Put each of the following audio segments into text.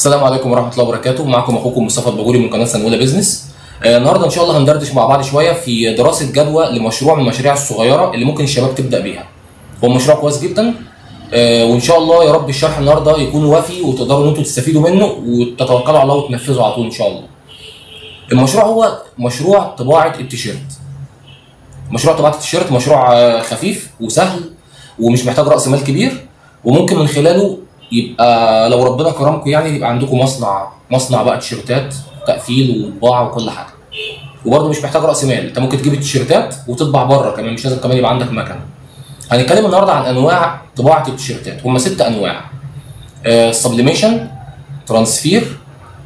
السلام عليكم ورحمه الله وبركاته معكم اخوكم مصطفى الباجوري من قناه سنوله بزنس آه، النهارده ان شاء الله هندردش مع بعض شويه في دراسه جدوى لمشروع من المشاريع الصغيره اللي ممكن الشباب تبدا بيها هو مشروع كويس جدا آه، وان شاء الله يا رب الشرح النهارده يكون وافي وتقدروا ان انتوا تستفيدوا منه وتتوكلوا على الله وتنفذوا على طول ان شاء الله المشروع هو مشروع طباعه التيشيرت مشروع طباعه التيشيرت مشروع آه، خفيف وسهل ومش محتاج راس مال كبير وممكن من خلاله يبقى لو ربنا كرمكم يعني يبقى عندكم مصنع مصنع بقى تيشيرتات تقفيل وطباعه وكل حاجه وبرده مش محتاج راس مال انت ممكن تجيب التيشيرتات وتطبع بره كمان مش لازم كمان يبقى عندك مكنه هنتكلم النهارده عن انواع طباعه التيشيرتات هم ست انواع سبليميشن ترانسفير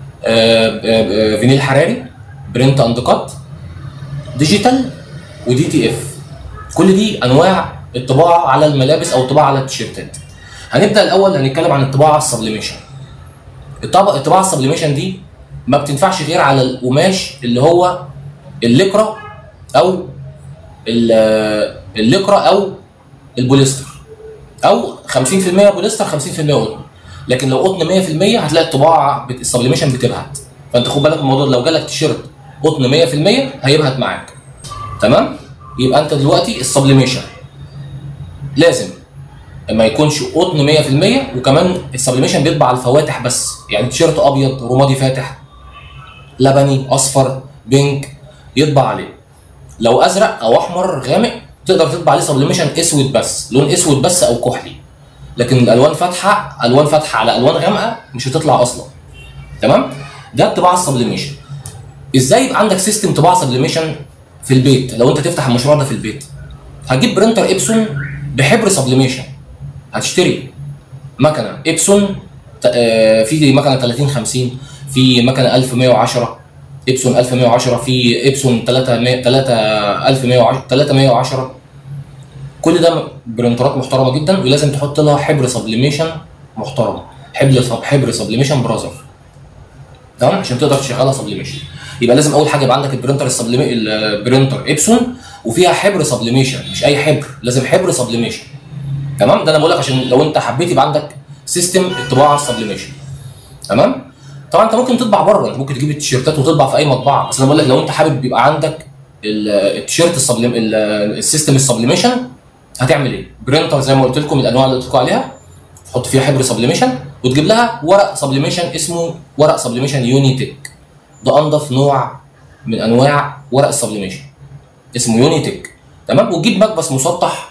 فينيل حراري برنت اند كات ديجيتال ودي تي اف كل دي انواع الطباعه على الملابس او الطباعه على التيشيرتات هنبدا الاول هنتكلم عن الطباعه السبليميشن الطباعه الطباعه السبليميشن دي ما بتنفعش غير على القماش اللي هو الليكرا او ال- الليكرا او البوليستر او 50% بوليستر 50% قطن لكن لو قطن 100% هتلاقي الطباعه بت- السبليميشن بتبهت فانت خد بالك من الموضوع ده، لو جالك تيشيرت قطن 100% هيبهت معاك تمام يبقى انت دلوقتي السبليميشن لازم ما يكونش قطن 100% وكمان السبليميشن بيطبع على الفواتح بس يعني تيشيرت ابيض رمادي فاتح لبني اصفر بينك يطبع عليه لو ازرق او احمر غامق تقدر تطبع عليه سبليميشن اسود بس لون اسود بس او كحلي لكن الالوان فاتحه الوان فاتحه على الوان غامقه مش هتطلع اصلا تمام ده الطباعه السبليميشن ازاي يبقى عندك سيستم طباعه سبليميشن في البيت لو انت تفتح المشروع ده في البيت هتجيب برينتر ابسون بحبر سبليميشن هتشتري مكنه ابسون ت- آه، في مكنه 30 50 في مكنه 1110 ابسون 1110 في ابسون 300 3110 310 كل ده برنترات محترمه جدا ولازم تحط لها حبر سبليميشن محترم حبر سب- حبر سبليميشن براذر تمام عشان تقدر تشغلها سبليميشن يبقى لازم اول حاجه يبقى عندك البرنتر السبليمي البرنتر ابسون وفيها حبر سبليميشن مش اي حبر لازم حبر سبليميشن تمام ده انا بقول لك عشان لو انت حبيت يبقى عندك سيستم الطباعه السبليميشن تمام طبعا انت ممكن تطبع بره انت ممكن تجيب التيشيرتات وتطبع في اي مطبعه بس انا بقول لك لو انت حابب يبقى عندك ال- التيشيرت السبليم ال- السيستم السبليميشن هتعمل ايه؟ برينتر زي ما قلت لكم الانواع اللي قلت لكم عليها تحط فيها حبر سبليميشن وتجيب لها ورق سبليميشن اسمه ورق سبليميشن يونيتك ده انضف نوع من انواع ورق السبليميشن اسمه يونيتك تمام وتجيب مكبس مسطح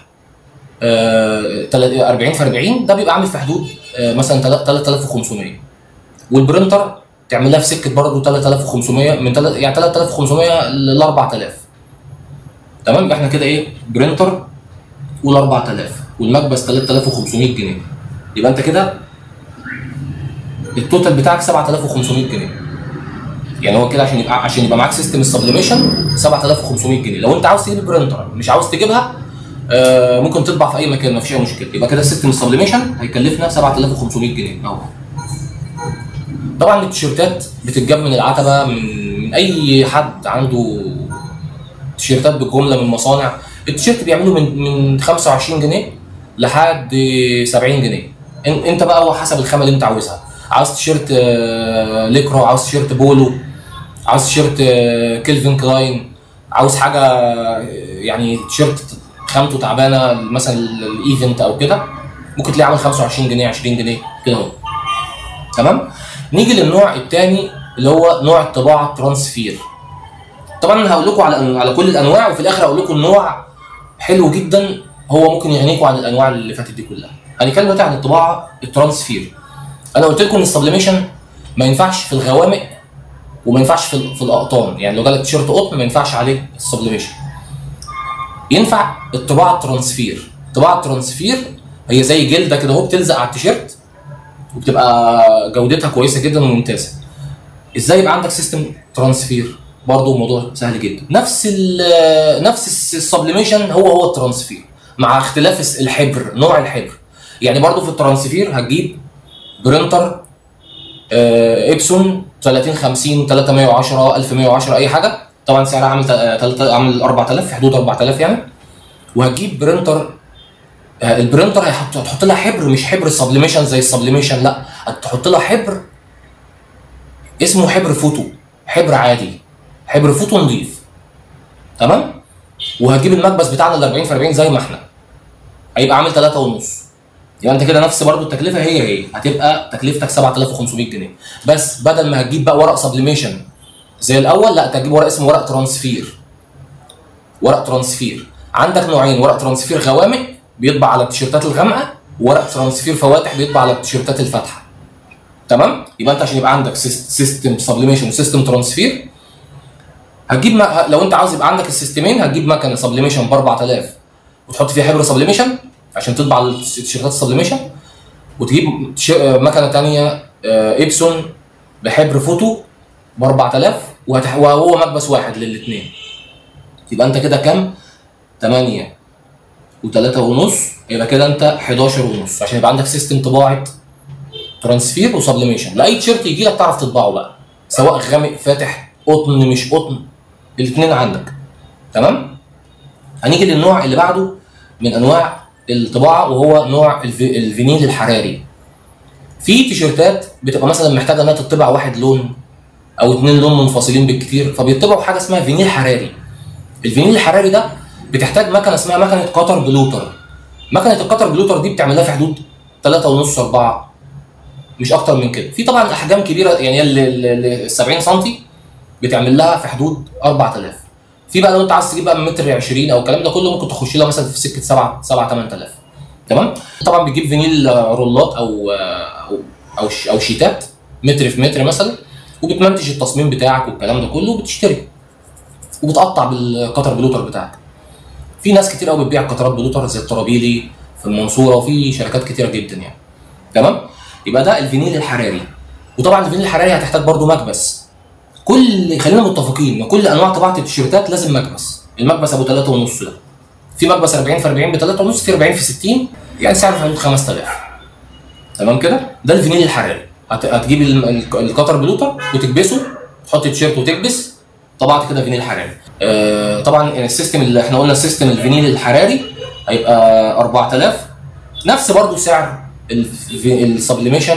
آه، تل- 40 في 40 ده بيبقى عامل في حدود آه، مثلا تل- 3500 والبرنتر تعملها في سكه برضه 3500 من تل- يعني 3500 ل 4000 تمام يبقى احنا كده ايه برنتر قول 4000 والمكبس 3500 جنيه يبقى انت كده التوتال بتاعك 7500 جنيه يعني هو كده عشان يبقى عشان يبقى معاك سيستم السبليميشن 7500 جنيه لو انت عاوز تجيب البرنتر مش عاوز تجيبها آه ممكن تطبع في اي مكان مفيش اي مشكله يبقى كده السيستم السبليميشن هيكلفنا 7500 جنيه اهو طبعا التيشيرتات بتتجاب من العتبه من, من اي حد عنده تيشيرتات بالجمله من مصانع التيشيرت بيعملوا من من 25 جنيه لحد 70 جنيه إن- انت بقى هو حسب الخامه اللي انت عاوزها عاوز تيشيرت آه، ليكرو عاوز تيشيرت بولو عاوز تيشيرت آه، كيلفين كلاين عاوز حاجه آه، يعني تيشيرت خامته تعبانه مثلا الايفنت او كده ممكن تلاقيه عامل 25 جنيه 20 جنيه كده اهو تمام نيجي للنوع الثاني اللي هو نوع الطباعه الترانسفير طبعا انا هقول لكم على على كل الانواع وفي الاخر هقول لكم النوع حلو جدا هو ممكن يغنيكم عن الانواع اللي فاتت دي كلها هنتكلم دلوقتي عن الطباعه الترانسفير انا قلت لكم ان السبليميشن ما ينفعش في الغوامق وما ينفعش في ال- في الاقطان يعني لو جالك تيشيرت قطن ما ينفعش عليه السبليميشن ينفع الطباعه الترانسفير الطباعه الترانسفير هي زي جلده كده اهو بتلزق على التيشيرت وبتبقى جودتها كويسه جدا وممتازه ازاي يبقى عندك سيستم ترانسفير برضه الموضوع سهل جدا نفس ال نفس السبليميشن هو هو الترانسفير مع اختلاف الس- الحبر نوع الحبر يعني برضه في الترانسفير هتجيب برينتر آه، ابسون 30 50 310 1110 اي حاجه طبعا سعرها عامل تا- تلاتة- عامل 4000 في حدود 4000 يعني وهتجيب برينتر آه، البرينتر هيحط هتحط لها حبر مش حبر سبليميشن زي السبليميشن لا هتحط لها حبر اسمه حبر فوتو حبر عادي حبر فوتو نضيف تمام وهتجيب المكبس بتاعنا ال 40 في 40 زي ما احنا هيبقى عامل 3 ونص يبقى انت كده نفس برضو التكلفه هي هي هتبقى تكلفتك 7500 جنيه بس بدل ما هتجيب بقى ورق سبليميشن زي الاول لا انت هتجيب ورق اسمه ورق ترانسفير ورق ترانسفير عندك نوعين ورق ترانسفير غوامق بيطبع على التيشيرتات الغامقه وورق ترانسفير فواتح بيطبع على التيشيرتات الفاتحه تمام يبقى انت عشان يبقى عندك سيستم سبليميشن وسيستم ترانسفير هتجيب ما لو انت عاوز يبقى عندك السيستمين هتجيب مكنه سبليميشن ب 4000 وتحط فيها حبر سبليميشن عشان تطبع التيشيرتات السبليميشن وتجيب تش- مكنه ثانيه ايبسون بحبر فوتو ب 4000 وهتح- وهو مكبس واحد للاثنين يبقى انت كده كام؟ 8 و3 ونص يبقى كده انت 11 ونص عشان يبقى عندك سيستم طباعه ترانسفير وسبليميشن لاي تيشيرت يجي لك تعرف تطبعه بقى سواء غامق فاتح قطن مش قطن الاثنين عندك تمام هنيجي للنوع اللي بعده من انواع الطباعه وهو نوع الف- الفينيل الحراري في تيشيرتات بتبقى مثلا محتاجه انها تطبع واحد لون او اتنين لون منفصلين بالكتير فبيطبعوا حاجه اسمها فينيل حراري الفينيل الحراري ده بتحتاج مكنه اسمها مكنه قطر بلوتر مكنه القطر بلوتر دي بتعمل لها في حدود 3 ونص 4 مش اكتر من كده في طبعا احجام كبيره يعني ال 70 سم بتعمل لها في حدود 4000 في بقى لو انت عايز تجيب بقى من متر 20 او الكلام ده كله ممكن تخش لها مثلا في سكه 7 7 8000 تمام طبعا بتجيب فينيل آه، رولات او آه، او او ش- او شيتات متر في متر مثلا وبتمنتج التصميم بتاعك والكلام ده كله وبتشتري وبتقطع بالقطر بلوتر بتاعك في ناس كتير قوي بتبيع قطرات بلوتر زي الطرابيلي في المنصوره وفي شركات كتيره جدا يعني تمام يبقى ده الفينيل الحراري وطبعا الفينيل الحراري هتحتاج برضو مكبس كل خلينا متفقين ان كل انواع طباعه التيشيرتات لازم مكبس المكبس ابو 3 ونص ده في مكبس 40 في 40 ب 3 ونص في 40 في 60 يعني سعره في حدود 5000 تمام كده ده الفينيل الحراري هت- هتجيب ال- ال- القطر بلوتر وتكبسه تحط التيشيرت وتكبس طبعت كده فينيل حراري آه طبعا يعني السيستم اللي احنا قلنا السيستم الفينيل الحراري هيبقى 4000 نفس برضو سعر السبليميشن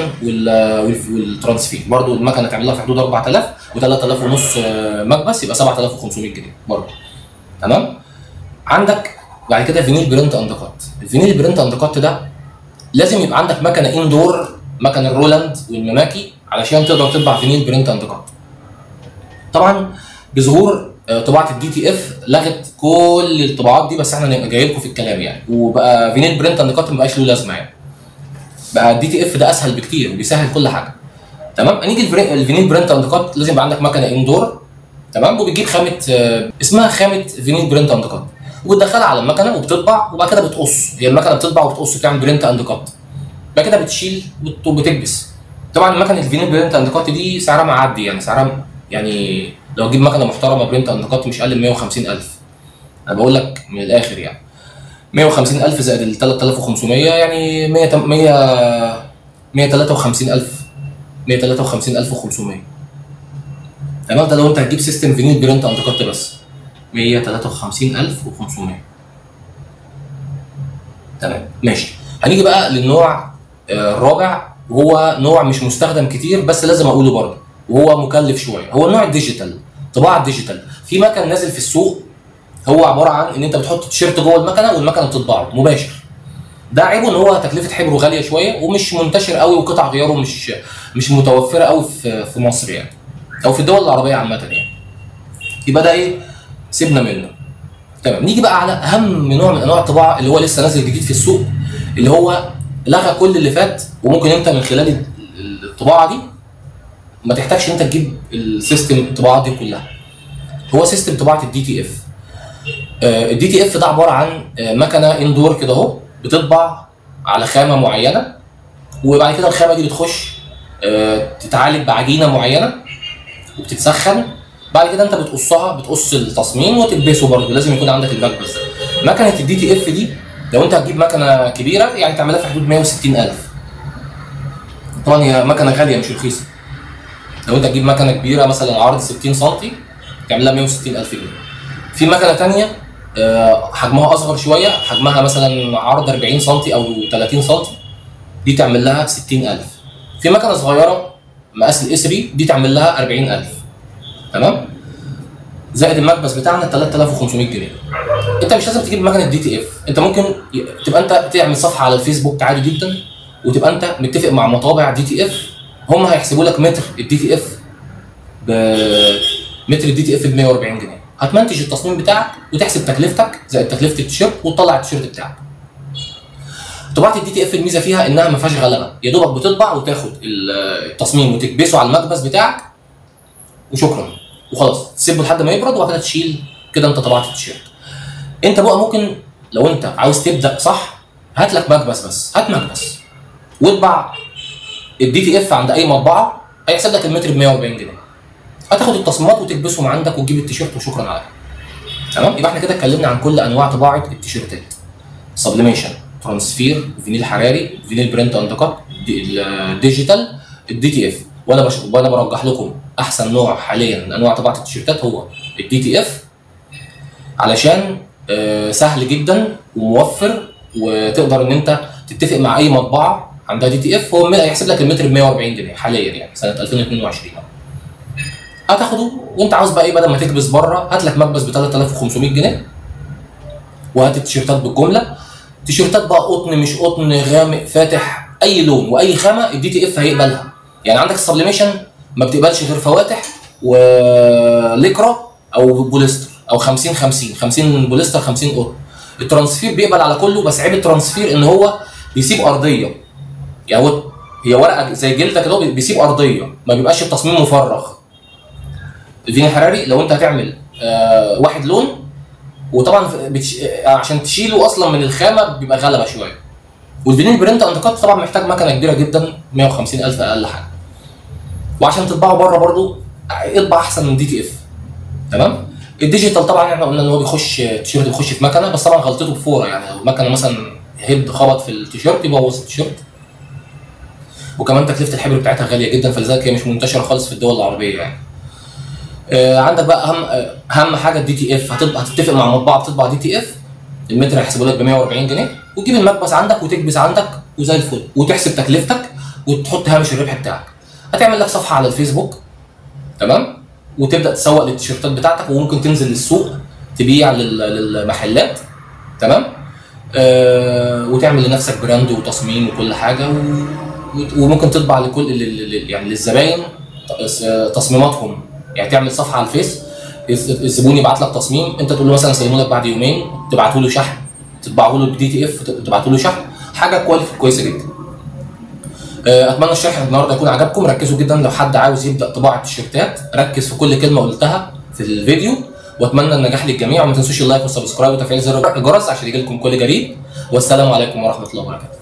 والترانسفير برضو المكنه تعمل لها في حدود 4000 و3000 ونص آه، مكبس يبقى 7500 جنيه برضو تمام عندك بعد كده فينيل برنت اند كات الفينيل برنت اند كات ده لازم يبقى عندك مكنه اندور مكنه الرولاند والمماكي علشان تقدر تطبع فينيل برنت اند كات طبعا بظهور آه، طباعه الدي تي اف لغت كل الطباعات دي بس احنا نبقى جاي لكم في الكلام يعني وبقى فينيل برنت اند كات ما بقاش له لازمه يعني بقى الدي تي اف ده اسهل بكتير وبيسهل كل حاجه تمام هنيجي الفري- الفينيل برنت اند كات لازم يبقى عندك مكنه اندور تمام وبتجيب خامه آه، اسمها خامه فينيل برنت اند كات وبتدخلها على المكنه وبتطبع وبعد كده بتقص هي المكنه بتطبع وبتقص وتعمل برنت اند كات بعد كده بتشيل وبت- وبتكبس طبعا مكنه الفينيل برنت اند كات دي سعرها معدي يعني سعرها يعني لو تجيب مكنه محترمه برنت اند كات مش اقل من 150000 انا بقول لك من الاخر يعني 150000 زائد ال 3500 يعني 100 100 153000 153500 تمام ده لو انت هتجيب سيستم فينيل برنت اند كات بس 153500 تمام ماشي هنيجي بقى للنوع آه، الرابع وهو نوع مش مستخدم كتير بس لازم اقوله برضه وهو مكلف شويه هو النوع الديجيتال طباعه الديجيتال في مكن نازل في السوق هو عباره عن ان انت بتحط تيشيرت جوه المكنه والمكنه بتطبعه مباشر ده عيبه ان هو تكلفه حبره غاليه شويه ومش منتشر قوي وقطع غياره مش مش متوفره قوي في في مصر يعني او في الدول العربيه عامه يعني يبقى ده ايه سيبنا منه تمام نيجي بقى على اهم نوع من انواع الطباعه اللي هو لسه نازل جديد في السوق اللي هو لغى كل اللي فات وممكن انت من خلال ال- الطباعه دي ما تحتاجش انت تجيب السيستم الطباعه دي كلها هو سيستم طباعه الدي تي اف الدي تي اف ده عباره عن آه، مكنه اندور كده اهو بتطبع على خامه معينه وبعد كده الخامه دي بتخش آه، تتعالج بعجينه معينه وبتتسخن بعد كده انت بتقصها بتقص التصميم وتلبسه برضه لازم يكون عندك المكبس ده مكنه الدي تي اف دي لو انت هتجيب مكنه كبيره يعني تعملها في حدود 160000 طبعا هي مكنه غاليه مش رخيصه لو انت تجيب مكنه كبيره مثلا عرض 60 سم تعملها 160000 جنيه في مكنه ثانيه حجمها اصغر شويه حجمها مثلا عرض 40 سم او 30 سم دي تعمل لها 60000 في مكنه صغيره مقاس الاي 3 دي تعمل لها 40000 تمام زائد المكبس بتاعنا 3500 جنيه انت مش لازم تجيب مكنه دي تي اف انت ممكن ي- تبقى انت تعمل صفحه على الفيسبوك عادي جدا وتبقى انت متفق مع مطابع دي تي اف هم هيحسبوا لك متر الدي تي اف ب متر الدي تي اف ب 140 جنيه هتمنتج التصميم بتاعك وتحسب تكلفتك زائد تكلفه التيشيرت وتطلع التيشيرت بتاعك طباعه الدي تي اف الميزه فيها انها ما فيهاش غلبه يا دوبك بتطبع وتاخد التصميم وتكبسه على المكبس بتاعك وشكرا وخلاص تسيبه لحد ما يبرد وبعد كده تشيل كده انت طبعت التيشيرت انت بقى ممكن لو انت عاوز تبدا صح هات لك مكبس بس هات مكبس واطبع الدي تي اف عند اي مطبعه هيحسب لك المتر ب 140 جنيه هتاخد التصميمات وتكبسهم عندك وتجيب التيشيرت وشكرا على كده تمام يبقى احنا كده اتكلمنا عن كل انواع طباعه التيشيرتات سبليميشن ترانسفير فينيل حراري فينيل برنت اند كات الديجيتال الدي تي اف وانا بش... وانا برجح لكم احسن نوع حاليا من انواع طباعه التيشيرتات هو الدي تي اف علشان آه، سهل جدا وموفر وتقدر ان انت تتفق مع اي مطبعه عندها دي تي اف هو الم- هيحسب لك المتر ب 140 جنيه حاليا يعني سنه 2022 هتاخده وانت عاوز بقى ايه بدل ما تكبس بره هات لك مكبس ب 3500 جنيه وهات التيشيرتات بالجمله تيشيرتات بقى قطن مش قطن غامق فاتح اي لون واي خامه الدي تي اف هيقبلها يعني عندك السبليميشن ما بتقبلش غير فواتح وليكرا او بوليستر او 50 50 50 بوليستر 50 قطن الترانسفير بيقبل على كله بس عيب الترانسفير ان هو بيسيب ارضيه يعني هو هي ورقه زي جلده كده هو بيسيب ارضيه ما بيبقاش التصميم مفرغ الفينيل الحراري لو انت هتعمل آه واحد لون وطبعا بتش... آه، عشان تشيله اصلا من الخامه بيبقى غلبه شويه والفينيل برنت اند كات طبعا محتاج مكنه كبيره جدا 150 الف اقل حاجه وعشان تطبعه بره برضو اطبع احسن من دي تي اف تمام الديجيتال طبعا احنا قلنا ان هو بيخش التيشيرت بيخش في مكنه بس طبعا غلطته بفوره يعني لو مكنه مثلا هيد خبط في التيشيرت يبوظ التيشيرت وكمان تكلفه الحبر بتاعتها غاليه جدا فلذلك هي مش منتشره خالص في الدول العربيه يعني آه، عندك بقى اهم آه، اهم حاجه الدي تي اف هتطبع هتتفق مع مطبعه بتطبع دي تي اف المتر هيحسبوا لك ب 140 جنيه وتجيب المكبس عندك وتكبس عندك وزي الفل وتحسب تكلفتك وتحط هامش الربح بتاعك هتعمل لك صفحه على الفيسبوك تمام وتبدا تسوق للتيشيرتات بتاعتك وممكن تنزل للسوق تبيع لل- للمحلات تمام آه وتعمل لنفسك براند وتصميم وكل حاجه و... وت- وممكن تطبع لكل لل- لل- يعني للزباين ت- تصميماتهم يعني تعمل صفحه على الفيس الز- الزبون يبعت لك تصميم انت تقول له مثلا سلمه لك بعد يومين تبعته له شحن تطبعه له بدي تي اف تبعته له شحن حاجه كواليتي كويسه جدا آه، اتمنى الشرح النهارده يكون عجبكم ركزوا جدا لو حد عاوز يبدا طباعه تيشيرتات ركز في كل كلمه قلتها في الفيديو واتمنى النجاح للجميع وما تنسوش اللايك والسبسكرايب وتفعيل زر الجرس عشان يجي لكم كل جديد والسلام عليكم ورحمه الله وبركاته